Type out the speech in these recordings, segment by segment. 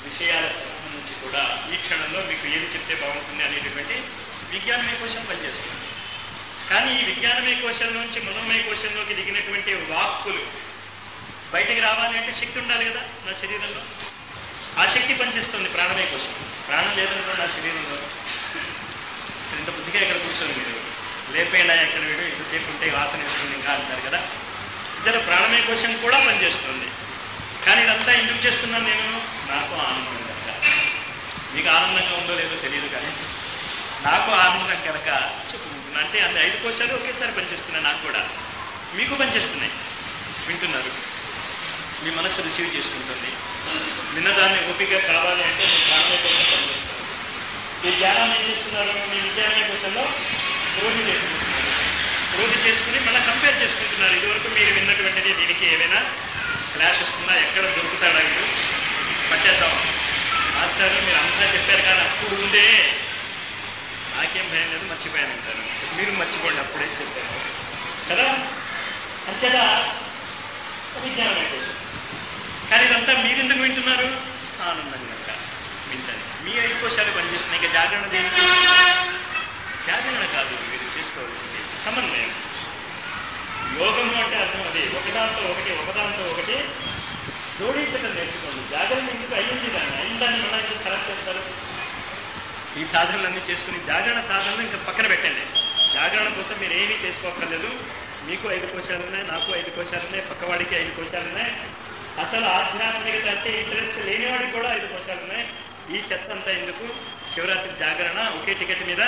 విషయాల సమూహం నుంచి కూడా ఈ క్షణంలో మీకు ఏది చెప్తే బాగుంటుంది అనేటటువంటి విజ్ఞానమయ కోశం పనిచేస్తుంది కానీ ఈ విజ్ఞానమయ కోశం నుంచి మనోమయ కోశంలోకి దిగినటువంటి వాక్కులు బయటికి రావాలి అంటే శక్తి ఉండాలి కదా నా శరీరంలో ఆ శక్తి పనిచేస్తుంది ప్రాణమయ కోశం ప్రాణం లేదనుకోండి నా శరీరంలో అసలు ఇంత బుద్ధిగా ఇక్కడ కూర్చొని మీరు లేపేలా ఎక్కడ వీడు ఇంతసేపు ఉంటే వాసన ఇస్తుంది ఇంకా అంటారు కదా ఇతర ప్రాణమయ కోశం కూడా పనిచేస్తుంది కానీ ఇదంతా ఎందుకు చేస్తున్నాను నేను నాకు ఆనందం కనుక మీకు ఆనందంగా ఉందో లేదో తెలియదు కానీ నాకు ఆనందం కనుక చెప్పుకుంటున్నాను అంటే అంత ఐదు కోశాలు ఒకేసారి పనిచేస్తున్నాయి నాకు కూడా మీకు పనిచేస్తున్నాయి వింటున్నారు మీ మనసు రిసీవ్ చేసుకుంటుంది విన్నదాన్ని ఓపిక కావాలి అంటే మీ ప్రాణమయ కోసం పనిచేస్తారు ఈ ధ్యానాన్ని ఏం చేస్తున్నారు మీ విజ్ఞానమయ కోశంలో రోడ్డు చేసుకుంటున్నారు రోడ్డు చేసుకుని మళ్ళీ కంపేర్ చేసుకుంటున్నారు ఇదివరకు మీరు విన్నటువంటిది దీనికి ఏమైనా క్లాష్ వస్తుందా ఎక్కడ దొరుకుతాడా వీడు పట్టేద్దాం మాస్టర్ మీరు అంతా చెప్పారు కానీ అప్పుడు ఉందే నాకేం భయం లేదు మర్చిపోయాను అంటారు మీరు మర్చిపోండి అప్పుడే చెప్పారు కదా అంచేదా విజ్ఞానమయ కోసం కానీ ఇదంతా మీరు ఎందుకు వింటున్నారు ఆనందం కనుక వింటారు మీ ఐదు కోశాలు పనిచేస్తున్నాయి ఇక జాగరణ దేనికి జాగరణ కాదు మీరు చేసుకోవాల్సింది సమన్వయం యోగము అంటే అర్థం అది ఒకదాంతో ఒకటి ఒకదాంతో ఒకటి జోడించడం నేర్చుకోండి జాగరణ ఎందుకు అయ్యింది దాన్ని అయిందాన్ని మళ్ళీ ఎందుకు ఖరాబ్ చేస్తారు ఈ సాధనలన్నీ చేసుకుని జాగరణ సాధనలు ఇంకా పక్కన పెట్టండి జాగరణ కోసం మీరు ఏమీ చేసుకోక్కర్లేదు మీకు ఐదు కోశాలు ఉన్నాయి నాకు ఐదు కోశాలు ఉన్నాయి పక్కవాడికి ఐదు కోశాలు ఉన్నాయి అసలు ఆధ్యాత్మికత అంటే ఇంట్రెస్ట్ లేనివాడికి కూడా ఐదు కోశాలు ఉన్నాయి ఈ చెత్త అంతా ఎందుకు శివరాత్రి జాగరణ ఒకే టికెట్ మీద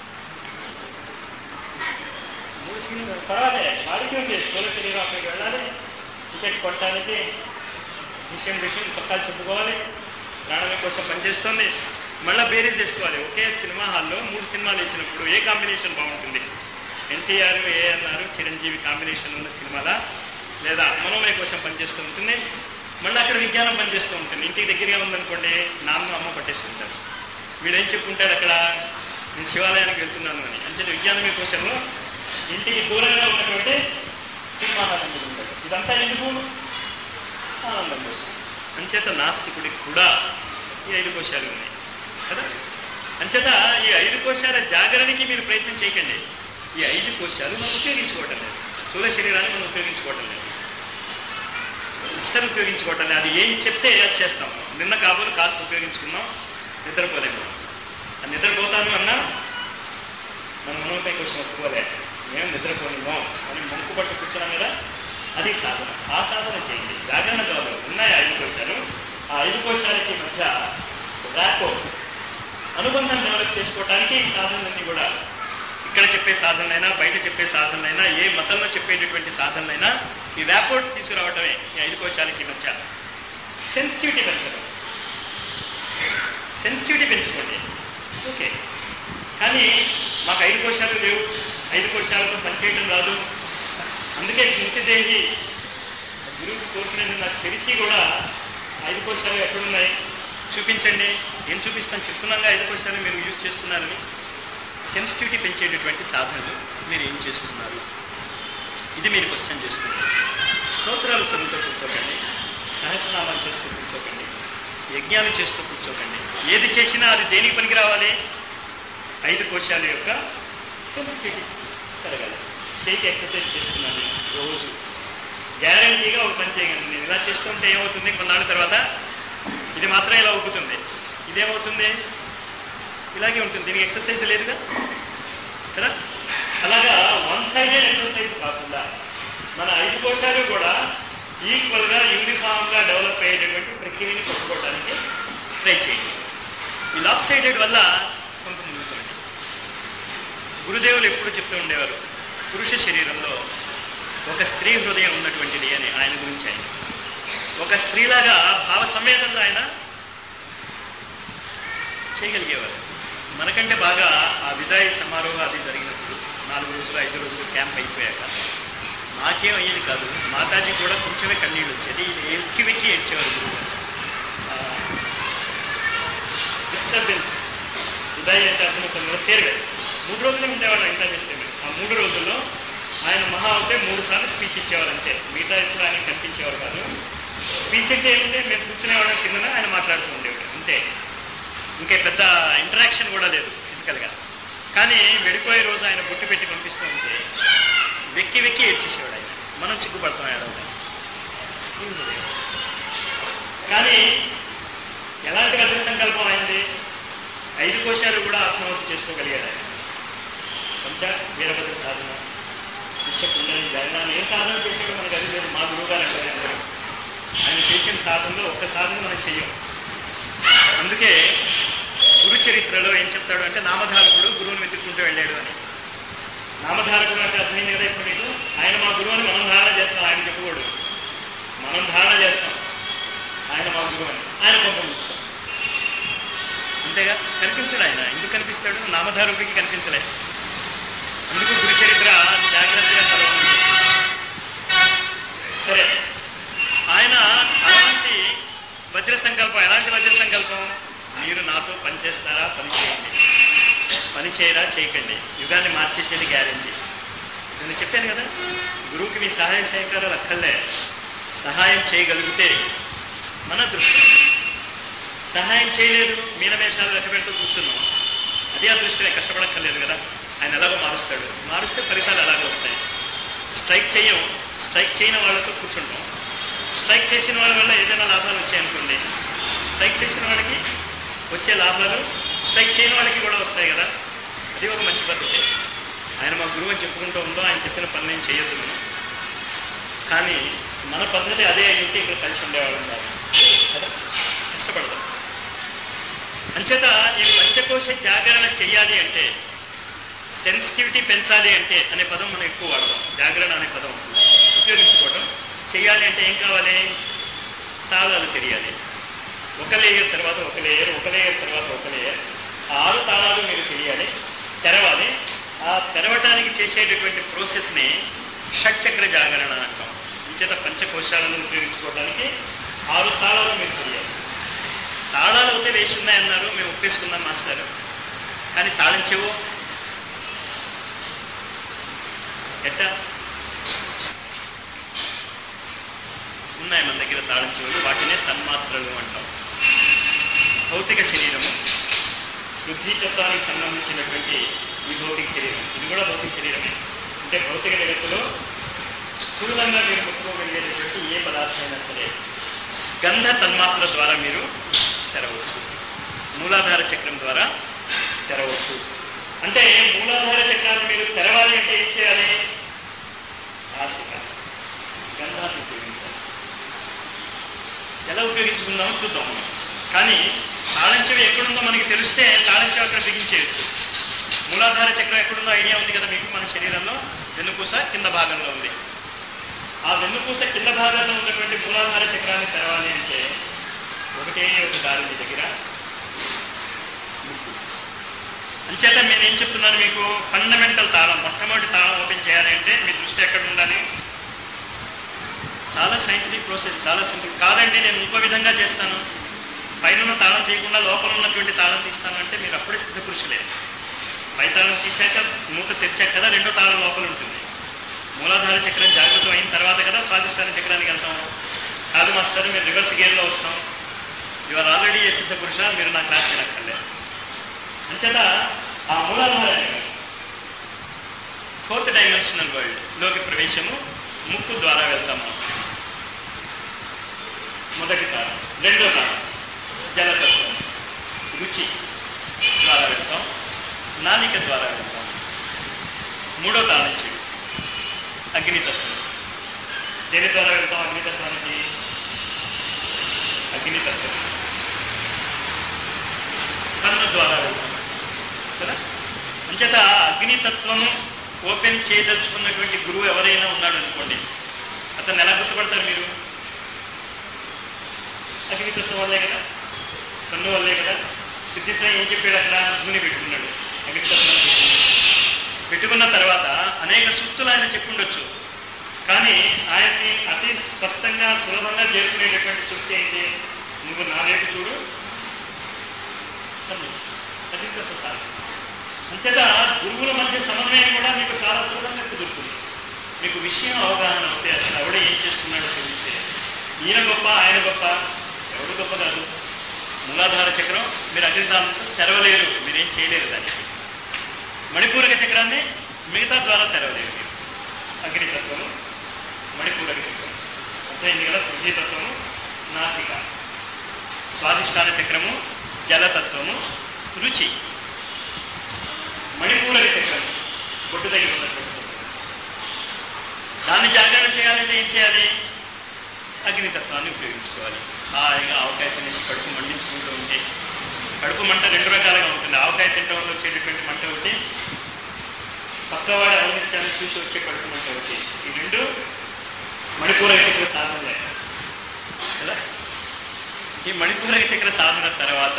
మూడు సీన్లు పర్వాలే వాడికి ఉంది స్థూల శరీరం అక్కడికి వెళ్ళాలి టికెట్ కొట్టడానికి విషయం విషయం పక్కాలు చెప్పుకోవాలి ప్రాణమే కోసం పనిచేస్తుంది మళ్ళీ బేరీజ్ చేసుకోవాలి ఒకే సినిమా హాల్లో మూడు సినిమాలు వేసినప్పుడు ఏ కాంబినేషన్ బాగుంటుంది ఎన్టీఆర్ ఏఎన్ఆర్ చిరంజీవి కాంబినేషన్ ఉన్న సినిమాలా లేదా మనోమయ కోసం పనిచేస్తూ ఉంటుంది మళ్ళీ అక్కడ విజ్ఞానం పనిచేస్తూ ఉంటుంది ఇంటికి దగ్గరగా ఉందనుకోండి నాన్న అమ్మ పట్టేసుకుంటారు వీడేం చెప్పుకుంటాడు అక్కడ నేను శివాలయానికి వెళ్తున్నాను అని అంచేత విజ్ఞానమయ కోశంలో ఇంటికి దూరంగా ఉన్నటువంటి సినిమా హాల్ ఉంటుంది ఇదంతా ఎందుకు ఆనందం కోసం అంచేత నాస్తికుడికి కూడా ఈ ఐదు కోశాలు ఉన్నాయి కదా అంచేత ఈ ఐదు కోశాల జాగరణకి మీరు ప్రయత్నం చేయకండి ఈ ఐదు కోశాలు మనం ఉపయోగించుకోవటం లేదు స్థూల శరీరాన్ని మనం ఉపయోగించుకోవటం లేదు అస్సలు ఉపయోగించుకోవటం లేదు అది ఏం చెప్తే అది చేస్తాం నిన్న కాబోలు కాస్త ఉపయోగించుకున్నాం నిద్రపోలేము ఆ నిద్రపోతాను అన్నా మన మనోపై కోసం ఒప్పుకోలే మేము నిద్రపోలేము అని ముక్కు పట్టు కూర్చున్నాం కదా అది సాధన ఆ సాధన చేయండి జాగరణ కాదు ఉన్నాయి ఐదు కోశాలు ఆ ఐదు కోశాలకి మధ్య ర్యాపో అనుబంధం డెవలప్ చేసుకోవడానికి ఈ సాధనలన్నీ కూడా ఇక్కడ చెప్పే సాధనలైనా బయట చెప్పే సాధనలైనా ఏ మతంలో చెప్పేటటువంటి సాధనలైనా ఈ ర్యాపోర్ట్ తీసుకురావటమే ఈ ఐదు కోశాలకి మధ్య సెన్సిటివిటీ పెంచడం సెన్సిటివిటీ పెంచుకోండి ఓకే కానీ మాకు ఐదు కోశాలు లేవు ఐదు కోశాలతో పనిచేయడం రాదు అందుకే స్మృతిదేవి గురువు కోరుకునేది నాకు తెలిసి కూడా ఐదు కోశాలు ఎక్కడున్నాయి చూపించండి ఏం చూపిస్తాను చెప్తున్నాగా ఐదు కోశాలు మీరు యూజ్ చేస్తున్నారని సెన్సిటివిటీ పెంచేటటువంటి సాధనలు మీరు ఏం చేస్తున్నారు ఇది మీరు క్వశ్చన్ చేసుకోండి స్తోత్రాలు చదువుతూ కూర్చోకండి సహస్రనామాలు చేస్తూ కూర్చోకండి యజ్ఞాలు చేస్తూ కూర్చోకండి ఏది చేసినా అది దేనికి పనికి రావాలి ఐదు కోశాల యొక్క సెన్సిటివిటీ కలగాలి చేయికి ఎక్సర్సైజ్ చేస్తున్నాను రోజు గ్యారంటీగా ఒక పని చేయగలను నేను ఇలా చేస్తుంటే ఏమవుతుంది కొన్నాళ్ళ తర్వాత ఇది మాత్రం ఇలా ఉబ్బుతుంది ఇదేమవుతుంది ఇలాగే ఉంటుంది దీనికి ఎక్సర్సైజ్ లేదుగా కదా అలాగా వన్ సైడెడ్ ఎక్సర్సైజ్ కాకుండా మన ఐదు కోశాలు కూడా ఈక్వల్గా యూనిఫామ్గా డెవలప్ అయ్యేటటువంటి ప్రక్రియని పట్టుకోవడానికి ట్రై చేయండి ఈ లాప్ సైడెడ్ వల్ల కొంత ముందుతుంది గురుదేవులు ఎప్పుడు చెప్తూ ఉండేవారు పురుష శరీరంలో ఒక స్త్రీ హృదయం ఉన్నటువంటిది అని ఆయన గురించి ఆయన ఒక స్త్రీలాగా భావ సంవేదంలో ఆయన చేయగలిగేవారు మనకంటే బాగా ఆ విదాయి సమారోహం అది జరిగినప్పుడు నాలుగు రోజులు ఐదు రోజులు క్యాంప్ అయిపోయాక నాకేం అయ్యేది కాదు మాతాజీ కూడా కొంచెమే కన్నీళ్ళు వచ్చేది ఇది ఎక్కి వెక్కి ఏడ్చేవారు గురువు డిస్టర్బెన్స్ విదాయి అంటే అర్థమవుతుంది ఫేర్వెల్ మూడు రోజులే ఉండేవాడు ఇంకా చేస్తే మీరు ఆ మూడు రోజుల్లో ఆయన మహా అవుతే మూడు సార్లు స్పీచ్ ఇచ్చేవారు అంతే మిగతా ఎప్పుడు ఆయన కనిపించేవారు కాదు స్పీచ్ అంటే ఏముంటే మేము కూర్చునేవాళ్ళం కిందన ఆయన మాట్లాడుతూ ఉండేవాడు అంతే ఇంకా పెద్ద ఇంటరాక్షన్ కూడా లేదు ఫిజికల్గా కానీ వెళ్ళిపోయే రోజు ఆయన బొట్టు పెట్టి పంపిస్తూ ఉంటే వెక్కి వెక్కి ఏడ్చేసేవాడు ఆయన మనం సిగ్గుపడతాం ఏడవడం స్త్రీ హృదయం కానీ ఎలాంటి వజ్ర సంకల్పం అయింది ఐదు కోశాలు కూడా ఆత్మాహుతి చేసుకోగలిగాడు ఆయన పంచ వీరభద్ర సాధన శిష్య కుండలి జగనాన్ని ఏ సాధన చేసాడో మనకు అది లేదు మా గురువు గారు అంటారు అందరూ. ఆయన చేసిన సాధనలో ఒక్క సాధన మనం చెయ్యం అందుకే గురు చరిత్రలో ఏం చెప్తాడు అంటే నామధారకుడు గురువుని వెతుక్కుంటూ వెళ్ళాడు అని నామధారకుడు అంటే అర్థమైంది కదా ఇప్పుడు మీకు ఆయన మా గురువు అని మనం ధారణ చేస్తాం ఆయన చెప్పుకోడు మనం ధారణ చేస్తాం ఆయన మా గురువు అని ఆయన కోపం ఉంచుతాం అంతేగా కనిపించడు ఆయన ఎందుకు కనిపిస్తాడు నామధారకుడికి కనిపించలే అందుకు గురు చరిత్ర జాగ్రత్తగా చదవాలి సరే ఆయన అలాంటి వజ్ర సంకల్పం ఎలాంటి వజ్ర సంకల్పం మీరు నాతో పని చేస్తారా పని చేయండి పని చేయరా చేయకండి యుగాన్ని మార్చేసేది గ్యారెంటీ నేను చెప్పాను కదా గురువుకి మీ సహాయ సహకారాలు అక్కర్లే సహాయం చేయగలిగితే మన దృష్టి సహాయం చేయలేదు మీనమేషాలు లెక్క పెడుతూ కూర్చున్నాం అది అదృష్టమే కష్టపడక్కర్లేదు కదా ఆయన ఎలాగో మారుస్తాడు మారుస్తే ఫలితాలు ఎలాగో వస్తాయి స్ట్రైక్ చేయం స్ట్రైక్ చేయని వాళ్ళతో కూర్చుంటాం స్ట్రైక్ చేసిన వాళ్ళ వల్ల ఏదైనా లాభాలు వచ్చాయనుకోండి స్ట్రైక్ చేసిన వాళ్ళకి వచ్చే లాభాలు స్ట్రైక్ చేయని వాళ్ళకి కూడా వస్తాయి కదా అది ఒక మంచి పద్ధతి ఆయన మా గురువు అని చెప్పుకుంటూ ఉందో ఆయన చెప్పిన పని నేను చేయొద్దు మనం కానీ మన పద్ధతి అదే అయి ఉంటే ఇక్కడ కలిసి ఉండేవాళ్ళం కాదు కదా కష్టపడదాం అంచేత ఈ పంచకోశ జాగరణ చెయ్యాలి అంటే సెన్సిటివిటీ పెంచాలి అంటే అనే పదం మనం ఎక్కువ వాడదాం జాగరణ అనే పదం ఉపయోగించుకోవడం చెయ్యాలి అంటే ఏం కావాలి తాళాలు తెలియాలి ఒక లేయర్ తర్వాత ఒక లేయర్ ఒక లేయర్ తర్వాత ఒక లేయర్ ఆరు తాళాలు మీరు తెలియాలి తెరవాలి ఆ తెరవటానికి చేసేటటువంటి ప్రాసెస్ని షట్చక్ర జాగరణ అంటాం ఇంచేత పంచకోశాలను ఉపయోగించుకోవడానికి ఆరు తాళాలు మీరు తెలియాలి తాళాలు అయితే వేసి ఉన్నాయన్నారు మేము ఒప్పేసుకుందాం మాస్టర్ కానీ తాళం చెవు ఎట్టా ఉన్నాయి మన దగ్గర తాళం చెవులు వాటినే తన్మాత్రలు అంటాం భౌతిక శరీరము పృథ్వీతత్వానికి సంబంధించినటువంటి ఈ భౌతిక శరీరం ఇది కూడా భౌతిక శరీరమే అంటే భౌతిక జగత్తులో స్థూలంగా మీరు ముట్టుకోగలిగేటటువంటి ఏ పదార్థమైనా సరే గంధ తన్మాత్ర ద్వారా మీరు తెరవచ్చు మూలాధార చక్రం ద్వారా తెరవచ్చు అంటే మూలాధార చక్రాన్ని మీరు తెరవాలి అంటే ఏం చేయాలి ఆశిక గంధాన్ని ఉపయోగించాలి ఎలా ఉపయోగించుకుందామో చూద్దాం మనం కానీ తాళం చెవి ఎక్కడుందో మనకి తెలిస్తే తాళం చెవి అక్కడ బిగించేయచ్చు మూలాధార చక్రం ఎక్కడుందో ఐడియా ఉంది కదా మీకు మన శరీరంలో వెన్నుపూస కింద భాగంలో ఉంది ఆ వెన్నుపూస కింద భాగంలో ఉన్నటువంటి మూలాధార చక్రాన్ని తెరవాలి అంటే ఒకటే ఒక దారి మీ దగ్గర ముక్కు. అంచేత నేను ఏం చెప్తున్నాను మీకు ఫండమెంటల్ తాళం మొట్టమొదటి తాళం ఓపెన్ చేయాలి అంటే మీ దృష్టి ఎక్కడ ఉండాలి చాలా సైంటిఫిక్ ప్రాసెస్ చాలా సింపుల్ కాదండి నేను ఇంకో విధంగా చేస్తాను పైన ఉన్న తాళం తీయకుండా లోపల ఉన్నటువంటి తాళం తీస్తాను అంటే మీరు అప్పుడే సిద్ధ పురుషులే పై తాళం తీశాక మూత తెరిచాక కదా రెండో తాళం లోపల ఉంటుంది మూలాధార చక్రం జాగృతం అయిన తర్వాత కదా స్వాదిష్టాన చక్రానికి వెళ్తాం కాదు మాస్టర్ మీరు రివర్స్ గేర్లో వస్తాం యువర్ ఆల్రెడీ ఏ సిద్ధ పురుష మీరు నా క్లాస్ వినక్కర్లేదు అంచేత ఆ మూలాధార చక్రం ఫోర్త్ డైమెన్షనల్ వరల్డ్ లోకి ప్రవేశము ముక్కు ద్వారా వెళ్తాం మనం మొదటి తారం రెండో తారం జలతత్వం రుచి ద్వారా వెళ్తాం నాలిక ద్వారా వెళ్తాం మూడో తారం చెడు అగ్నితత్వం దేని ద్వారా వెళ్తాం అగ్నితత్వానికి అగ్నితత్వం కన్ను ద్వారా వెళ్తాం కదా అంచేత అగ్నితత్వము ఓపెన్ చేయదలుచుకున్నటువంటి గురువు ఎవరైనా ఉన్నాడు అనుకోండి అతను ఎలా గుర్తుపడతారు మీరు అగ్నితత్వం వల్లే కదా కన్ను వల్లే కదా సిద్ధిసాయి ఏం చెప్పాడు అక్కడ అగ్ని పెట్టుకున్నాడు అగ్నితత్వం పెట్టుకున్న తర్వాత అనేక సూక్తులు ఆయన చెప్పుండొచ్చు కానీ ఆయన్ని అతి స్పష్టంగా సులభంగా చేరుకునేటటువంటి సూక్తి ఏంటి నువ్వు నా వైపు చూడు కన్ను అగ్నితత్వ సాధన అంచేత గురువుల మధ్య సమన్వయం కూడా మీకు చాలా సులభంగా కుదురుతుంది మీకు విషయం అవగాహన అవుతే అసలు ఎవడ ఏం చేస్తున్నాడో తెలిస్తే ఈయన గొప్ప ఆయన గొప్ప ఎవడు గొప్ప కాదు మూలాధార చక్రం మీరు అగ్నిదానంతో తెరవలేరు మీరేం చేయలేరు దాన్ని మణిపూరక చక్రాన్ని మిగతా ద్వారా తెరవలేరు మీరు అగ్నితత్వము మణిపూరక చక్రం అర్థమైంది కదా పృథ్వీతత్వము నాసిక స్వాధిష్టాన చక్రము జలతత్వము రుచి మణిపూరక చక్రం బొట్టు దగ్గర ఉన్నటువంటి చక్రం దాన్ని జాగరణ చేయాలంటే ఏం చేయాలి అగ్నితత్వాన్ని ఉపయోగించుకోవాలి హాయిగా ఆవకాయ తినేసి కడుపు మండించుకుంటూ ఉంటే కడుపు మంట రెండు రకాలుగా ఉంటుంది ఆవకాయ తింటం వల్ల వచ్చేటటువంటి మంట ఒకటి పక్కవాడు అవనిత్యాన్ని చూసి వచ్చే కడుపు మంట ఒకటి ఈ రెండు మణిపూరక చక్ర సాధనలే కదా ఈ మణిపూరక చక్ర సాధన తర్వాత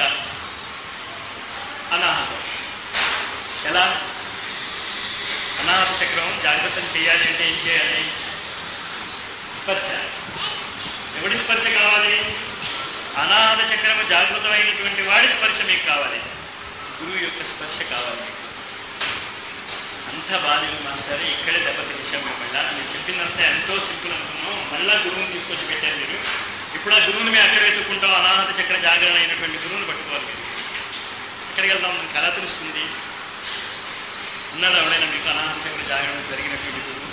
అనాహతం ఎలా అనాహత చక్రం జాగ్రత్తం చేయాలి అంటే ఏం చేయాలి స్పర్శ ఎవడి స్పర్శ కావాలి అనాథ చక్రము జాగృతమైనటువంటి వాడి స్పర్శ మీకు కావాలి గురువు యొక్క స్పర్శ కావాలి మీకు అంత బాధ్యత మాస్టర్ ఇక్కడే దెబ్బతినేసాం మేము మళ్ళా నేను చెప్పిందంతా ఎంతో సింపుల్ అనుకున్నాం మళ్ళా గురువుని తీసుకొచ్చి పెట్టారు మీరు ఇప్పుడు ఆ గురువుని మేము ఎక్కడ వెతుక్కుంటాం అనాహత చక్ర జాగరణ అయినటువంటి గురువుని పట్టుకోవాలి మీరు ఎక్కడికి వెళ్దాం మనకు ఎలా తెలుస్తుంది ఉన్నాడు ఎవడైనా మీకు అనాహత చక్ర జాగరణ జరిగినటువంటి గురువు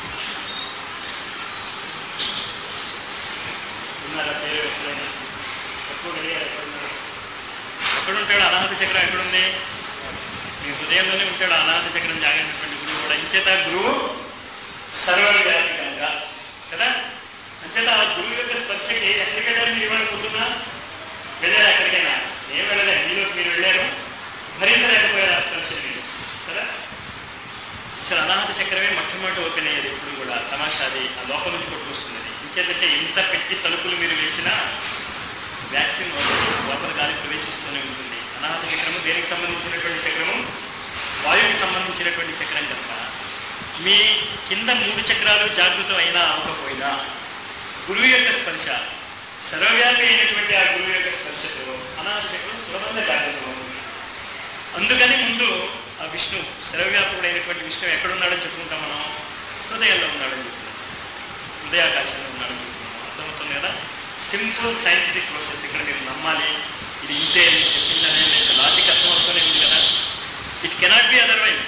ఉన్నారా పేరు ఎప్పుడైనా ఎక్కువ గడియారు ఎక్కడున్నారు ఎక్కడుంటాడు అనాహత చక్రం ఎక్కడుంది మీ హృదయంలోనే ఉంటాడు అనాహత చక్రం జాగినటువంటి గురువు కూడా ఇంచేత గురువు సర్వవ్యాపికంగా కదా అంచేత ఆ గురువు యొక్క స్పర్శకి ఎక్కడికి వెళ్ళారు మీరు ఇవాళ పొద్దున్న వెళ్ళారు ఎక్కడికైనా ఏం వెళ్ళలేదు మీలోకి మీరు వెళ్ళారు భరించలేకపోయారు ఆ స్పర్శ మీరు కదా అసలు అనాహత చక్రమే మొట్టమొదటి ఓపెన్ అయ్యేది ఎప్పుడు కూడా తమాషాది ఆ లోపల నుంచి కొట్టుకొస్తున్నది ఇంకేంటంటే ఎంత పెట్టి తలుపులు మీరు వేసినా వ్యాక్యూమ్ లోపల గాలి ప్రవేశిస్తూనే ఉంటుంది అనాహత చక్రము దేనికి సంబంధించినటువంటి చక్రము వాయువుకి సంబంధించినటువంటి చక్రం తప్ప మీ కింద మూడు చక్రాలు జాగృతం అయినా అవ్వకపోయినా గురువు యొక్క స్పర్శ సర్వవ్యాపి అయినటువంటి ఆ గురువు యొక్క స్పర్శతో అనాహత చక్రం సులభంగా జాగృతం అవుతుంది అందుకని ముందు ఆ విష్ణు సర్వవ్యాపకుడైనటువంటి విష్ణు ఎక్కడున్నాడని చెప్పుకుంటాం మనం హృదయంలో ఉన్నాడని చెప్తున్నాం హృదయాకాశంలో ఉన్నాడని చెప్తున్నాం అర్థమవుతుంది కదా సింపుల్ సైంటిఫిక్ ప్రాసెస్ ఇక్కడ మీరు నమ్మాలి ఇది ఇంతే అని చెప్పిందనే లాజిక్ అర్థమవుతూనే ఉంది కదా ఇట్ కెనాట్ బి అదర్వైజ్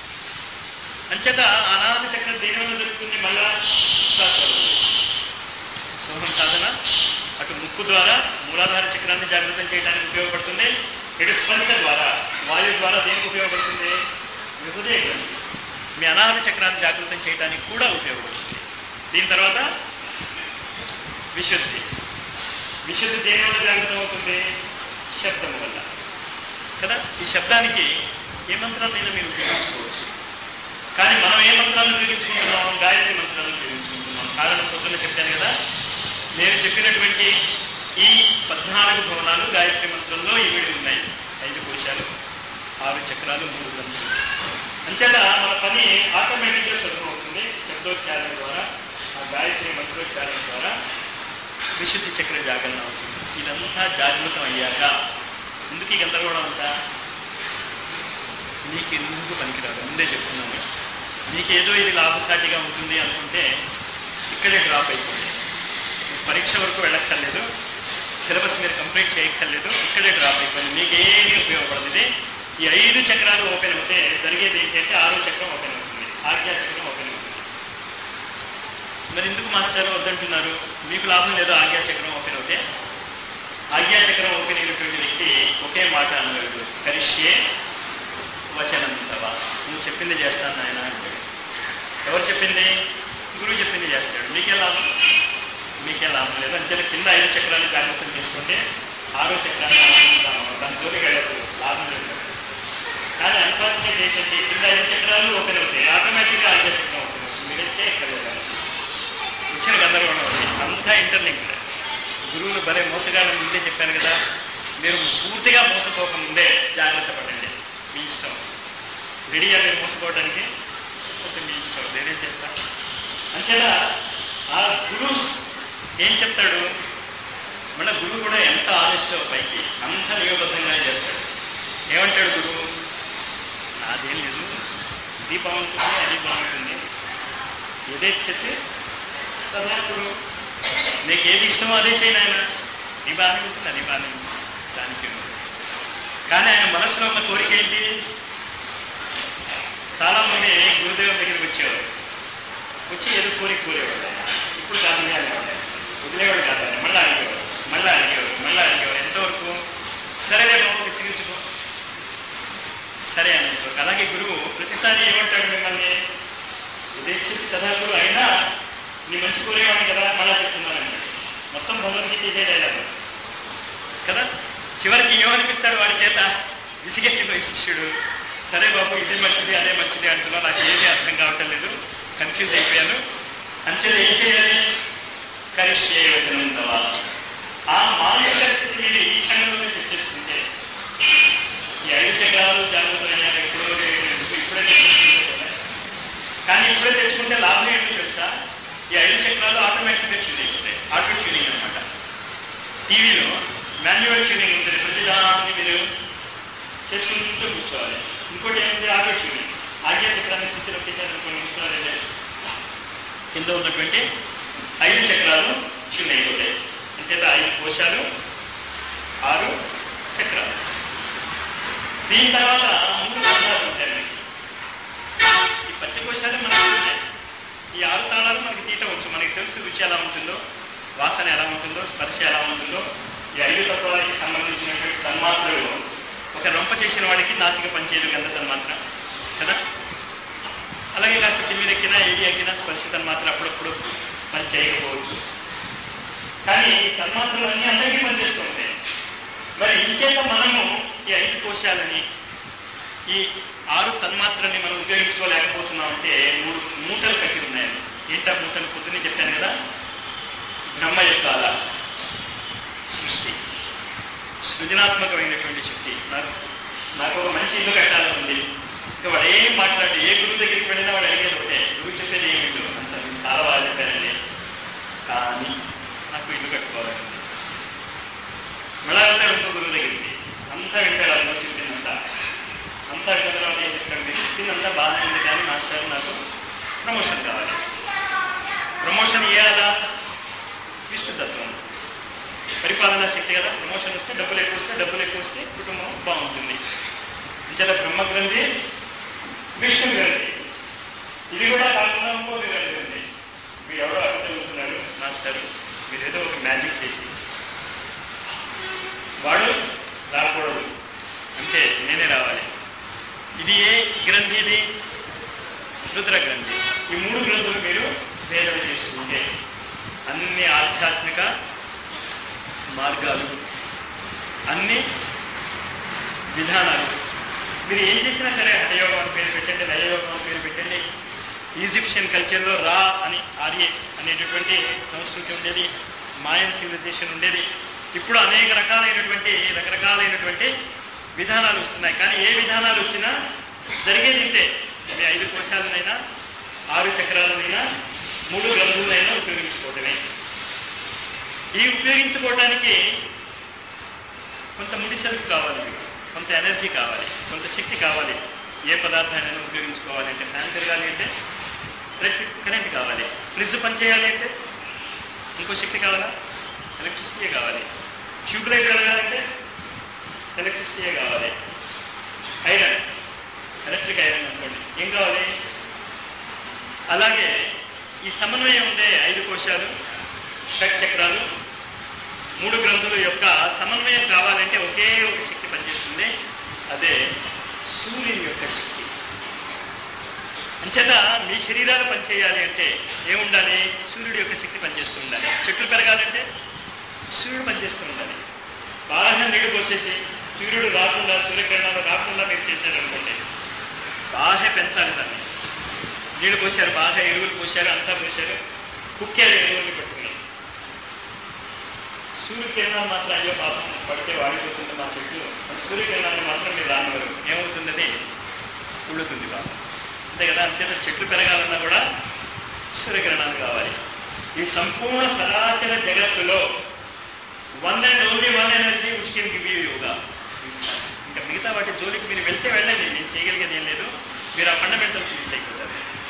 అంచేత అనాథ చక్రం దేని వల్ల జరుగుతుంది మళ్ళా శ్వాస వల్ల. సోహం సాధన అటు ముక్కు ద్వారా మూలాధార చక్రాన్ని జాగృతం చేయడానికి ఉపయోగపడుతుంది ఇటు స్పర్శ ద్వారా వాయువు ద్వారా దేనికి ఉపయోగపడుతుంది మీ హృదయ గ్రంథి మీ అనాహత చక్రాన్ని జాగృతం చేయడానికి కూడా ఉపయోగపడుతుంది దీని తర్వాత విశుద్ధి విశుద్ధి దేని వల్ల జాగృతం అవుతుంది శబ్దం వల్ల కదా ఈ శబ్దానికి ఏ మంత్రాలైనా మీరు ఉపయోగించుకోవచ్చు కానీ మనం ఏ మంత్రాలను ఉపయోగించుకుంటున్నాం గాయత్రి మంత్రాలను ఉపయోగించుకుంటున్నాం కారణం పొద్దున్న చెప్పాను కదా నేను చెప్పినటువంటి ఈ పద్నాలుగు భవనాలు గాయత్రి మంత్రంలో ఇమిడి ఉన్నాయి ఐదు కోశాలు ఆరు చక్రాలు మూడు గ్రంథాలు అంచేత మన పని ఆటోమేటిక్గా సులభం అవుతుంది శబ్దోచ్చారణ ద్వారా ఆ గాయత్రి మంత్రోచ్చారణ ద్వారా విశుద్ధి చక్ర జాగరణ అవుతుంది ఇదంతా జాగృతం అయ్యాక ఎందుకు ఈ గందరగోళం అంతా మీకు ఎందుకు పనికిరాదు ముందే చెప్తున్నాను మీకు ఏదో ఇది లాభసాటిగా ఉంటుంది అనుకుంటే ఇక్కడే డ్రాప్ అయిపోయింది మీకు పరీక్ష వరకు వెళ్ళక్కర్లేదు సిలబస్ మీరు కంప్లీట్ చేయక్కర్లేదు ఇక్కడే డ్రాప్ అయిపోయింది మీకు ఏమీ ఉపయోగపడదు ఇది ఈ ఐదు చక్రాలు ఓపెన్ అవుతే జరిగేది ఏంటంటే ఆరో చక్రం ఓపెన్ అవుతుంది ఆజ్ఞా చక్రం ఓపెన్ అవుతుంది మరి ఎందుకు మాస్టర్ వద్దంటున్నారు మీకు లాభం లేదో ఆజ్ఞా చక్రం ఓపెన్ అవుతే ఆజ్ఞా చక్రం ఓపెన్ అయినటువంటి వ్యక్తి ఒకే మాట అన్నాడు కరిష్యే వచనం తవా నువ్వు చెప్పింది చేస్తాను నాయన అంటాడు ఎవరు చెప్పింది గురువు చెప్పింది చేస్తాడు మీకే లాభం మీకే లాభం లేదు అంచేత కింద ఐదు చక్రాలు జాగ్రత్తం చేసుకుంటే ఆరో చక్రాన్ని ఆనందిస్తాము దాని జోలికి వెళ్ళదు లాభం లేదు కానీ అన్ఫార్చునేట్ ఏంటంటే కింద ఐదు చక్రాలు ఓపెన్ అవుతాయి ఆటోమేటిక్గా ఐదో చక్రం ఓపెన్ అవుతుంది మీరు వచ్చే ఇక్కడ ఇచ్చిన గందరగోళం ఉంది అంతా ఇంటర్లింక్డ్ గురువులు భలే మోసగాళ్ళని ముందే చెప్పాను కదా మీరు పూర్తిగా మోసపోకముందే జాగ్రత్త పడండి మీ ఇష్టం రెడీగా మీరు మోసపోవడానికి ఓకే మీ ఇష్టం నేనేం చేస్తా అంచేలా ఆ గురువు ఏం చెప్తాడు మన గురువు కూడా ఎంత ఆనెస్టో పైకి అంత నియమబద్ధంగా చేస్తాడు ఏమంటాడు గురువు నాదేం లేదు ఇది బాగుంటుంది అది బాగుంటుంది ఏదేచ్చేసి తదాపుడు నీకు ఏది ఇష్టమో అదే చేయి నాయన ఇది బాగానే ఉంటుంది అది బాగానే ఉంటుంది దానికి ఉంది. కానీ ఆయన మనసులో ఉన్న కోరిక ఏంటి చాలా మంది గురుదేవుల దగ్గరికి వచ్చేవారు వచ్చి ఏదో కోరిక కోరేవాడు ఆయన. ఇప్పుడు కాదు అనేవాడు వదిలేవాడు కాదు ఆయన మళ్ళీ అడిగేవాడు మళ్ళీ అడిగేవాడు మళ్ళీ అడిగేవాడు ఎంతవరకు సరేలే బాబు విసిగించుకో సరే అనుకో అలాగే గురువు ప్రతిసారి ఏమంటాడు మిమ్మల్ని ఉద్దేశించి కదా గురువు అయినా నీ మంచి కోరేవాడిని కదా మళ్ళా చెప్తున్నానండి మొత్తం భగవద్గీత ఇదే డైలాగ్ కదా చివరికి ఏమనిపిస్తాడు వాడి చేత విసిగెత్తిపోయి శిష్యుడు సరే బాబు ఇదే మంచిది అదే మంచిది అంటున్నా నాకు ఏమీ అర్థం కావటం లేదు కన్ఫ్యూజ్ అయిపోయాను అంచెలు ఏం చేయాలి కరిష్యే వచనం తవా ఆ మానసిక స్థితి మీరు ఈ క్షణంలో తెచ్చేసుకుంటే ఈ ఐదు చక్రాలు జాగ్రత్తలు ఎప్పుడో ఇప్పుడే తెచ్చుకుంటే కదా. కానీ ఇప్పుడే తెచ్చుకుంటే లాభం ఏంటో తెలుసా ఈ ఐదు చక్రాలు ఆటోమేటిక్గా ట్యూన్ అయిపోతాయి ఆటో ట్యూనింగ్ అనమాట టీవీలో మాన్యువల్ ట్యూనింగ్ ఉంటుంది ప్రతిదాన్ని మీరు చేసుకుంటూ కూర్చోవాలి ఇంకోటి ఏముంది ఆటో ట్యూనింగ్ ఆగ్య చక్రాన్ని స్విచ్ నొక్కేసారు కొన్ని నిమిషాలు కింద ఉన్నటువంటి ఐదు చక్రాలు ట్యూన్ అయిపోతాయి అంటే ఐదు కోశాలు ఆరు చక్రాలు దీని తర్వాత మూడు తాళాలు ఉంటాయి మనకి ఈ పంచకోశాలు మనకి ఉన్నాయి ఈ ఆరు తాళాలు మనకి తీయటవచ్చు మనకి తెలుసు రుచి ఎలా ఉంటుందో వాసన ఎలా ఉంటుందో స్పర్శ ఎలా ఉంటుందో ఈ ఐదు తత్వాలకి సంబంధించినటువంటి తన్మాత్రలు ఒక రొంప చేసిన వాడికి నాసిక పనిచేయదు గంధ తన్మాత్ర కదా అలాగే కాస్త తిమ్మిరెక్కినా ఏడి ఎక్కినా స్పర్శ తన్మాత్ర అప్పుడప్పుడు పని చేయకపోవచ్చు కానీ ఈ తన్మాత్రలు అన్నీ అందరికీ పనిచేస్తూ ఉంటాయి మరి ఇంచేత మనము ఈ ఐదు కోశాలని ఈ ఆరు తన్మాత్రల్ని మనం ఉపయోగించుకోలేకపోతున్నాం అంటే మూడు మూటలు కట్టి ఉన్నాయని ఏంటా మూటలు పొద్దున్నే చెప్పాను కదా బ్రహ్మ యొక్క అల సృష్టి సృజనాత్మకమైనటువంటి శక్తి నాకు నాకు ఒక మంచి ఇల్లు కట్టాలని ఉంది ఇంకా వాడు ఏం మాట్లాడి ఏ గురువు దగ్గరికి వెళ్ళినా వాడు అడిగేది ఒకటే గురువు చెప్పేది ఏమి ఇల్లు అంత మీరు చాలా బాగా చెప్పారండి కానీ నాకు ఇల్లు కట్టుకోవాలని ఉంది మళ్ళా వెళ్తాడు ఇంకో గురువు దగ్గరికి అంతా వింటాడు అందులో చెప్పిందంతా అంతా విన్న తర్వాత ఏం చెప్తాడు మీరు చెప్పిందంతా బాగానే ఉంది కానీ మాస్టర్ నాకు ప్రమోషన్ కావాలి ప్రమోషన్ ఇవ్వాలా విష్ణుతత్వం పరిపాలనా శక్తి కదా ప్రమోషన్ వస్తే డబ్బులు ఎక్కువ వస్తే డబ్బులు ఎక్కువ వస్తే కుటుంబం బాగుంటుంది ఇంచేత బ్రహ్మ గ్రంథి విష్ణు గ్రంథి ఇది కూడా కాకుండా ఇంకో గ్రంథి ఉంది మీరు ఎవరో అడుగుతున్నారు మాస్టర్ మీరు ఏదో ఒక మ్యాజిక్ చేసి వాడు రాకూడదు అంటే నేనే రావాలి ఇది ఏ గ్రంథి ఇది రుద్ర గ్రంథి ఈ మూడు గ్రంథులు మీరు వేరు చేసుకుంటే అన్ని ఆధ్యాత్మిక మార్గాలు అన్ని విధానాలు మీరు ఏం చేసినా సరే హఠయోగం అని పేరు పెట్టండి లయయోగం అని పేరు పెట్టండి ఈజిప్షియన్ కల్చర్లో రా అని ఆర్య అనేటటువంటి సంస్కృతి ఉండేది మాయన్ సివిలైజేషన్ ఉండేది ఇప్పుడు అనేక రకాలైనటువంటి రకరకాలైనటువంటి విధానాలు వస్తున్నాయి కానీ ఏ విధానాలు వచ్చినా జరిగేది ఇంతే అవి ఐదు కోశాలనైనా ఆరు చక్రాలనైనా మూడు గ్రంథులైనా ఉపయోగించుకోవడమే ఈ ఉపయోగించుకోవడానికి కొంత ముడి సరుకు కావాలి మీకు కొంత ఎనర్జీ కావాలి కొంత శక్తి కావాలి ఏ పదార్థాన్ని ఉపయోగించుకోవాలి అంటే ఫ్యాన్ తిరగాలి అంటే ఎలక్ట్రిక్ కరెంట్ కావాలి ఫ్రిడ్జ్ పనిచేయాలి అంటే ఇంకో శక్తి కావాలా ఎలక్ట్రిసిటీయే కావాలి ట్యూబ్ లైట్ వెలగాలంటే ఎలక్ట్రిసిటీయే కావాలి ఐరన్ ఎలక్ట్రిక్ ఐరన్ అనుకోండి ఏం కావాలి అలాగే ఈ సమన్వయం ఉండే ఐదు కోశాలు షట్ చక్రాలు మూడు గ్రంథుల యొక్క సమన్వయం కావాలంటే ఒకే ఒక శక్తి పనిచేస్తుంది అదే సూర్యుని యొక్క శక్తి అంచేత మీ శరీరాలు పనిచేయాలి అంటే ఏముండాలి సూర్యుడి యొక్క శక్తి పనిచేస్తూ ఉండాలి చెట్లు పెరగాలంటే సూర్యుడు పనిచేస్తూ ఉండాలి బాగా నీళ్లు పోసేసి సూర్యుడు రాకుండా సూర్యకిరణాలు రాకుండా మీరు చేశారనుకోండి బాగా పెంచాలి దాన్ని నీళ్లు పోసారు బాగా ఎరువులు పోసారు అంతా పోసారు కుక్కారు ఎరువులు పెట్టుకున్నారు సూర్యకిరణాలు మాత్రం అయ్యో పాపం పడితే వాడిపోతుంది మా చెట్లు సూర్యకిరణాలు మాత్రం మీరు రానివారు ఏమవుతుందని ఉడుతుంది బాగా అంతే కదా అంచేత చెట్లు పెరగాలన్నా కూడా సూర్యకిరణాలు కావాలి ఈ సంపూర్ణ సరాచర జగత్తులో one and only one energy which can give you yoga ఇంకా మిగతా వాటి జోలికి మీరు వెళ్తే వెళ్ళండి నేను చేయగలిగేది ఏం లేదు మీరు ఆ ఫండమెంటల్స్ మిస్ అయిపోతారు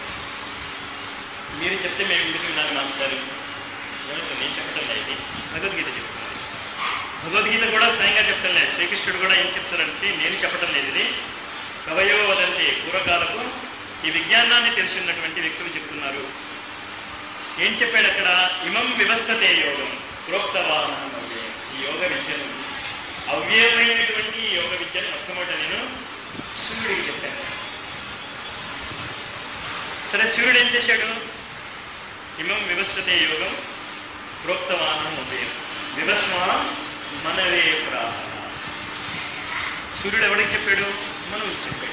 మీరు చెప్తే మేము ఎందుకు విన్నాను మాస్టర్ ఏమంటే నేను చెప్పడం లేదు భగవద్గీత చెప్తున్నాను భగవద్గీత కూడా స్వయంగా చెప్తాను లేదు శ్రీకృష్ణుడు కూడా ఏం చెప్తారంటే నేను చెప్పటం లేదు ఇది కవయో వదంతి పూర్వకాలకు ఈ విజ్ఞానాన్ని తెలిసి ఉన్నటువంటి వ్యక్తులు చెప్తున్నారు ఏం చెప్పాడు అక్కడ ఇమం వివస్వతే యోగం ప్రోక్తవాహనం అవ్యయం ఈ యోగ విద్యను అవ్యయమైనటువంటి ఈ యోగ విద్యను మొట్టమొదట నేను సూర్యుడికి చెప్పాను సరే సూర్యుడు ఏం చేశాడు ఇమం వివస్వతే యోగం ప్రోక్తవాహనం ఉదయం వివస్వా మనవే ప్రాహ సూర్యుడు ఎవరికి చెప్పాడు మనవుకి చెప్పాడు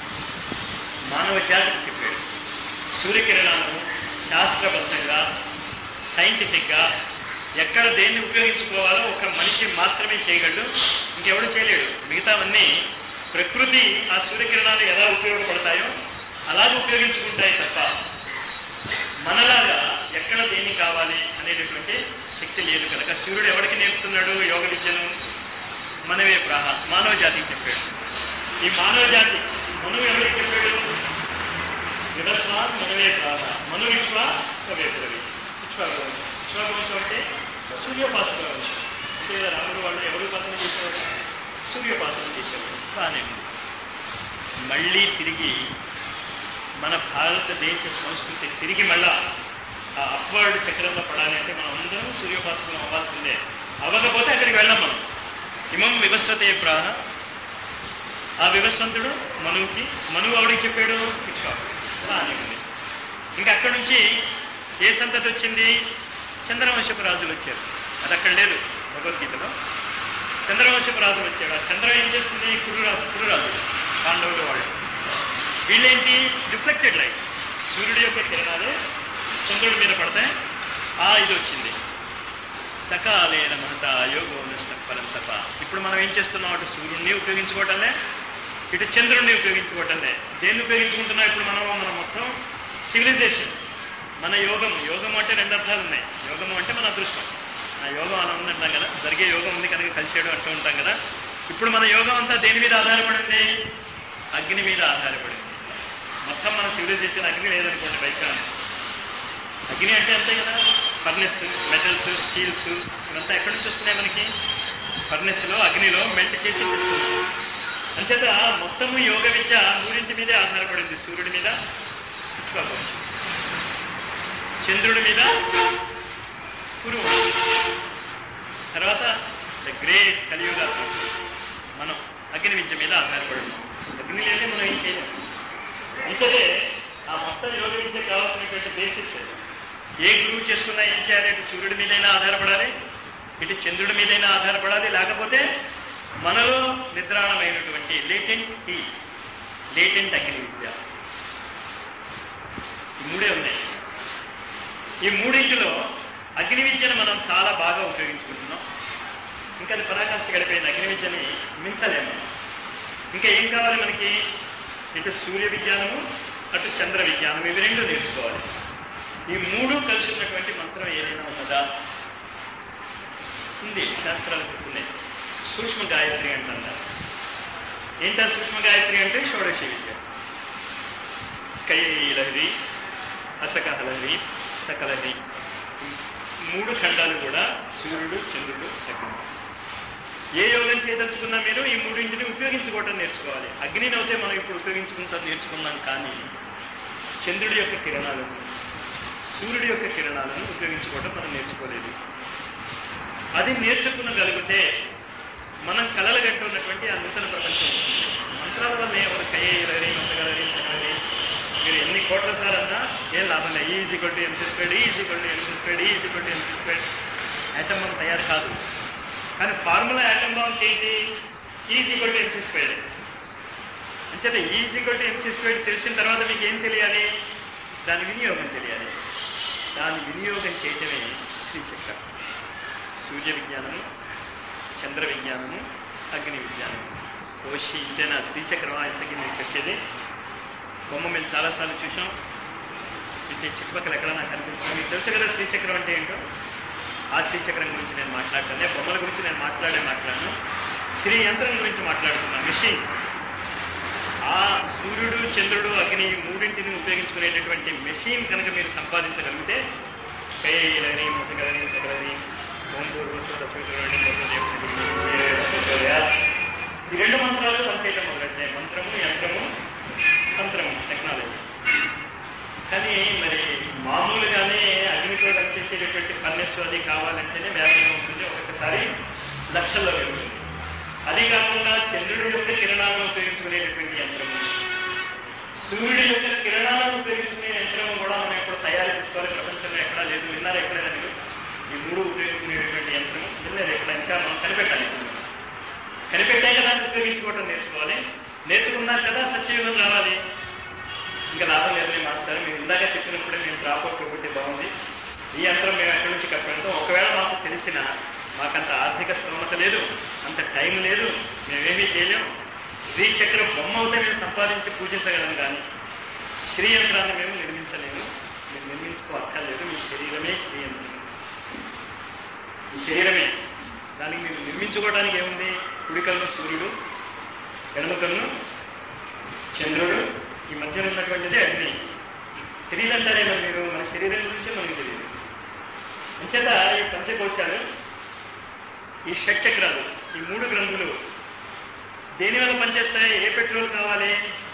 మానవ జాతికి చెప్పాడు సూర్యకిరణాలను శాస్త్రబద్ధంగా సైంటిఫిక్గా ఎక్కడ దేన్ని ఉపయోగించుకోవాలో ఒక మనిషి మాత్రమే చేయగలడు ఇంకెవడు చేయలేడు మిగతావన్నీ ప్రకృతి ఆ సూర్యకిరణాలు ఎలా ఉపయోగపడతాయో అలాగే ఉపయోగించుకుంటాయి తప్ప మనలాగా ఎక్కడ దేన్ని కావాలి అనేటటువంటి శక్తి లేదు కనుక సూర్యుడు ఎవరికి నేర్పుతున్నాడు యోగ విద్యను మనవే ప్రాహ మానవ జాతికి చెప్పాడు ఈ మానవ జాతి మనువు ఎవరికి చెప్పాడు వివస్వాన్ మనవే ప్రాహ మను విశ్వ కవే ప్రవి విశ్వవంశం విశ్వవంశం అంటే సూర్యోపాసన వంశం అంటే రాముడు వాళ్ళు ఎవరు ఉపాసన చేసేవారు సూర్యోపాసన చేసేవారు బాగానే ఉంది మళ్ళీ తిరిగి మన భారతదేశ సంస్కృతి తిరిగి మళ్ళా ఆ అప్వర్డ్ చక్రంలో పడాలి అంటే మనం అందరం సూర్యోపాసనం అవ్వాల్సిందే అవ్వకపోతే అక్కడికి వెళ్ళాం మనం ఇమం వివస్వతే ప్రాహ ఆ వివస్వంతుడు మనువుకి మనువు ఆవిడికి చెప్పాడు ఇచ్చుకోవాలి బాగానే ఉంది ఇంకా అక్కడి నుంచి ఏ సంతతి వచ్చింది చంద్రవంశపు రాజులు వచ్చారు అది అక్కడ లేదు భగవద్గీతలో చంద్రవంశపు రాజులు వచ్చాడు ఆ చంద్రం ఏం చేస్తుంది కురురాజు కురురాజు పాండవులు వాళ్ళు వీళ్ళేంటి రిఫ్లెక్టెడ్ లైట్ సూర్యుడి యొక్క కిరణాలు చంద్రుడి మీద పడతాయి ఆ ఇది వచ్చింది సకాలేన మహత యోగో నిష్టఫలం తప్ప ఇప్పుడు మనం ఏం చేస్తున్నాం అటు సూర్యుడిని ఉపయోగించుకోవటంలే ఇటు చంద్రుడిని ఉపయోగించుకోవటంలే దేన్ని ఉపయోగించుకుంటున్నాం ఇప్పుడు మనం మన మొత్తం సివిలైజేషన్ మన యోగం యోగం అంటే రెండు అర్థాలు ఉన్నాయి యోగం అంటే మన అదృష్టం ఆ యోగం అని ఉందంటాం కదా జరిగే యోగం ఉంది కనుక కలిసేయడం అంటూ ఉంటాం కదా ఇప్పుడు మన యోగం అంతా దేని మీద ఆధారపడింది అగ్ని మీద ఆధారపడింది మొత్తం మన సివిలైజేషన్ అగ్ని లేదనుకోండి బైచాన్స్ అగ్ని అంటే అంతే కదా ఫర్నెస్ మెటల్స్ స్టీల్స్ ఇవంతా ఎక్కడి నుంచి వస్తున్నాయి మనకి ఫర్నెస్లో అగ్నిలో మెల్ట్ చేసి తెస్తుంది అంచేత మొత్తము యోగ విద్య మూడింటి మీదే ఆధారపడింది సూర్యుడి మీద ఇచ్చుకోవచ్చు చంద్రుడి మీద కురువు తర్వాత ద గ్రేట్ కలియుగ మనం అగ్ని విద్య మీద ఆధారపడి ఉన్నాం అగ్ని లేదే మనం ఏం చేయలేము అంతేతే ఆ మొత్తం యోగ విద్య కావాల్సినటువంటి బేసిస్ ఏ గురువు చేసుకున్నా ఏం చేయాలి ఇటు సూర్యుడి మీదైనా ఆధారపడాలి ఇటు చంద్రుడి మీదైనా ఆధారపడాలి లేకపోతే మనలో నిద్రాణమైనటువంటి లేటెంట్ హీ లేటెంట్ అగ్ని విద్య ఈ మూడే ఉన్నాయి ఈ మూడింటిలో అగ్ని విద్యను మనం చాలా బాగా ఉపయోగించుకుంటున్నాం ఇంకా అది పరాకాష్ఠ గడిపోయింది అగ్ని విద్యని మించలేము మనం. ఇంకా ఏం కావాలి మనకి ఇటు సూర్య విజ్ఞానము అటు చంద్ర విజ్ఞానం ఇవి రెండు నేర్చుకోవాలి ఈ మూడు కలిసి ఉన్నటువంటి మంత్రం ఏదైనా ఉన్నదా ఉంది శాస్త్రాలు చెప్తున్నాయి సూక్ష్మ గాయత్రి అంటున్నారు ఏంటా సూక్ష్మ గాయత్రి అంటే షోడశి విద్య కైలహరి అసకహలహరి సకలహరి మూడు ఖండాలు కూడా సూర్యుడు చంద్రుడు అగ్ని ఏ యోగం చేయదలుచుకున్నా మీరు ఈ మూడింటిని ఉపయోగించుకోవటం నేర్చుకోవాలి అగ్నిని అయితే మనం ఇప్పుడు ఉపయోగించుకుంటాం నేర్చుకున్నాం కానీ చంద్రుడి యొక్క కిరణాలను సూర్యుడి యొక్క కిరణాలను ఉపయోగించుకోవటం మనం నేర్చుకోలేదు అది నేర్చుకునగలిగితే మనం కలలు ఉన్నటువంటి ఆ నూతన ప్రపంచం వస్తుంది మంత్రాల వల్ల ఎవరు కయ్యగలరి మసగలరి సగలరి మీరు ఎన్ని కోట్ల సార్ అన్నా ఏం లాభం లేదు ఈజీ కొట్టి ఎంసీ స్క్వేడ్ ఈజీ కొట్టి ఎంసీ స్క్వేడ్ ఈజీ కొట్టి ఎంసీ స్క్వేడ్ ఐటమ్ మనం తయారు కాదు కానీ ఫార్ములా యాటమ్ బాంబ్ ఏంటి ఈజీ కొట్టి ఎంసీ స్క్వేడ్ అంచేత ఈజీ కొట్టి ఎంసీ స్క్వేడ్ తెలిసిన తర్వాత మీకు ఏం తెలియాలి దాని వినియోగం తెలియాలి దాని వినియోగం చేయటమే శ్రీచక్రం సూర్య విజ్ఞానము చంద్ర విజ్ఞానము అగ్ని విజ్ఞానము కోశి ఇంతేనా శ్రీచక్రం ఇంతకి నేను చెప్పేది బొమ్మ మేము చాలాసార్లు చూసాం ఇంటి చుట్టుపక్కల ఎక్కడ నాకు కనిపించింది మీకు తెలుసు కదా శ్రీచక్రం అంటే ఏంటో ఆ శ్రీచక్రం గురించి నేను మాట్లాడతాను బొమ్మల గురించి నేను మాట్లాడే మాట్లాడను శ్రీ యంత్రం గురించి మాట్లాడుతున్నాను మిషన్ ఆ సూర్యుడు చంద్రుడు అగ్ని ఈ మూడింటిని ఉపయోగించుకునేటటువంటి మెషిన్ కనుక మీరు సంపాదించగలిగితే కయ్యలని మసగలని సగలని ఓం పూర్వస్వ దశమిత్రులని లక్షల్లో వెళ్తుంది అది కాకుండా చంద్రుడి యొక్క కిరణాలను ఉపయోగించుకునేటటువంటి యంత్రము సూర్యుడి యొక్క కిరణాలను ఉపయోగించుకునే యంత్రము కూడా మనం ఎప్పుడు తయారు చేసుకోవాలి ప్రపంచంలో ఎక్కడా లేదు విన్నారు ఎక్కడైనా మీరు ఈ మూడు ఉపయోగించుకునేటటువంటి యంత్రము విన్నారు ఎక్కడ ఇంకా మనం కనిపెట్టాలి ఇప్పుడు. కనిపెట్టాక దాన్ని ఉపయోగించుకోవడం నేర్చుకోవాలి నేర్చుకున్నారు కదా సత్యయుగం రావాలి ఇంకా లాభం లేదని మాస్టర్ మీరు ఇందాక చెప్పినప్పుడే మేము డ్రాప్ అవుట్ ఒకటి బాగుంది ఈ యంత్రం మేము ఎక్కడి నుంచి కప్పెడతాం ఒకవేళ మాకు తెలిసిన మాకంత ఆర్థిక స్తోమత లేదు అంత టైం లేదు మేమేమీ చేయలేము శ్రీ చక్ర బొమ్మ అవుతే మేము సంపాదించి పూజించగలం కానీ శ్రీ యంత్రాన్ని మేము నిర్మించలేము మీరు నిర్మించుకో అక్కర్లేదు మీ శరీరమే శ్రీ యంత్రం ఈ శరీరమే దానికి మీరు నిర్మించుకోవడానికి ఏముంది కుడికల్ను సూర్యుడు ఎడమకల్ను చంద్రుడు ఈ మధ్యలో ఉన్నటువంటిది అగ్ని తెలియదంటారే మరి మీరు మన శరీరం గురించే మనకి తెలియదు అంచేత ఈ పంచకోశాలు ఈ షట్చక్రాలు ఈ మూడు గ్రంథులు దేని వల్ల పనిచేస్తాయి ఏ పెట్రోల్ కావాలి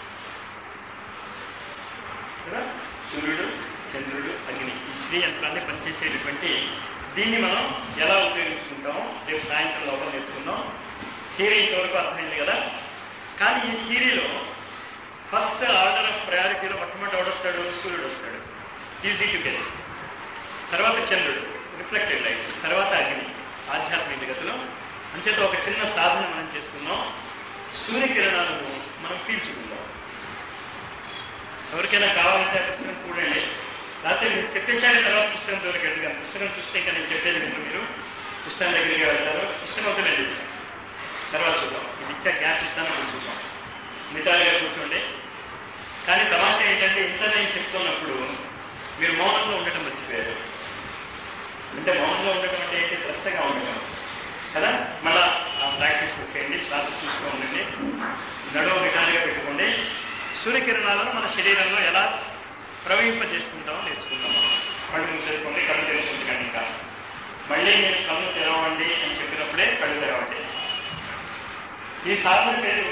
కదా? సూర్యుడు చంద్రుడు అగ్ని ఈ శ్రీ యంత్రాన్ని పనిచేసేటటువంటి దీన్ని మనం ఎలా ఉపయోగించుకుంటామో రేపు సాయంత్రం లోపల నేర్చుకుందాం థియరీ ఇంతవరకు అర్థమైంది కదా కానీ ఈ థియరీలో ఫస్ట్ ఆర్డర్ ఆఫ్ ప్రయారిటీలో మొట్టమొదటి ఎవడు వస్తాడు సూర్యుడు వస్తాడు ఈజీ టు గెట్ తర్వాత చంద్రుడు రిఫ్లెక్టెడ్ లైట్ తర్వాత అగ్ని ఆధ్యాత్మిక గతిలో అంచేత ఒక చిన్న సాధన మనం చేసుకున్నాం సూర్యకిరణాలను మనం పీల్చుకుందాం ఎవరికైనా కావాలంటే ఆ పుస్తకం చూడండి లేకపోతే మీరు చెప్పేశాక తర్వాత పుస్తకం దొరకదు కానీ పుస్తకం చూస్తే ఇంకా నేను చెప్పేది విను మీరు పుస్తకం దగ్గరికి వెళ్తారు పుస్తకం అవుతుంది తర్వాత చూద్దాం ఇది ఇచ్చా గ్యాప్ ఇస్తాను అప్పుడు చూద్దాం మిగతాగా కూర్చోండి కానీ తమాషా ఏంటంటే ఇంత నేను చెప్తున్నప్పుడు మీరు మౌనంలో ఉండటం మర్చిపోయారు అంటే మౌనంలో ఉండటం అంటే ఏంటి ద్రష్టగా ఉండటం కదా మళ్ళా ఆ ప్రాక్టీస్ చేయండి శ్వాస చూస్తూ ఉండండి నడువు నిటారుగా పెట్టుకోండి సూర్యకిరణాలను మన శరీరంలో ఎలా ప్రవహింపజేసుకుంటామో నేర్చుకుందాం కళ్ళు మూసేసుకోండి కళ్ళు తెరుచుకుంటున్నాను ఇంకా మళ్ళీ నేను కళ్ళు తెరవండి అని చెప్పినప్పుడే కళ్ళు తెరవండి ఈ సాధన పేరు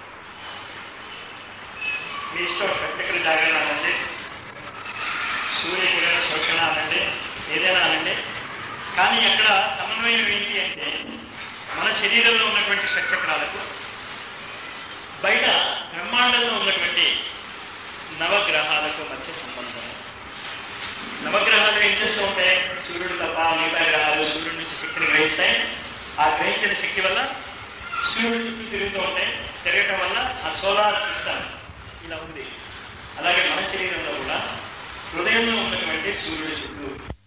మీ ఇష్టం స్వచ్ఛకర జాగ్రత్త అనండి సూర్యకిరణ శోషణ అనండి ఏదైనా అనండి కానీ అక్కడ సమన్వయం ఏంటి అంటే మన శరీరంలో ఉన్నటువంటి షట్చక్రాలకు బయట బ్రహ్మాండంలో ఉన్నటువంటి నవగ్రహాలకు మధ్య సంబంధం నవగ్రహాలు ఏం చేస్తూ ఉంటాయి సూర్యుడు తప్ప మిగతా గ్రహాలు సూర్యుడి నుంచి శక్తిని గ్రహిస్తాయి ఆ గ్రహించిన శక్తి వల్ల సూర్యుడు చుట్టూ తిరుగుతూ ఉంటాయి తిరగటం వల్ల ఆ సోలార్ సిస్టమ్ ఇలా ఉంది అలాగే మన శరీరంలో కూడా హృదయంలో ఉన్నటువంటి సూర్యుడు చుట్టూ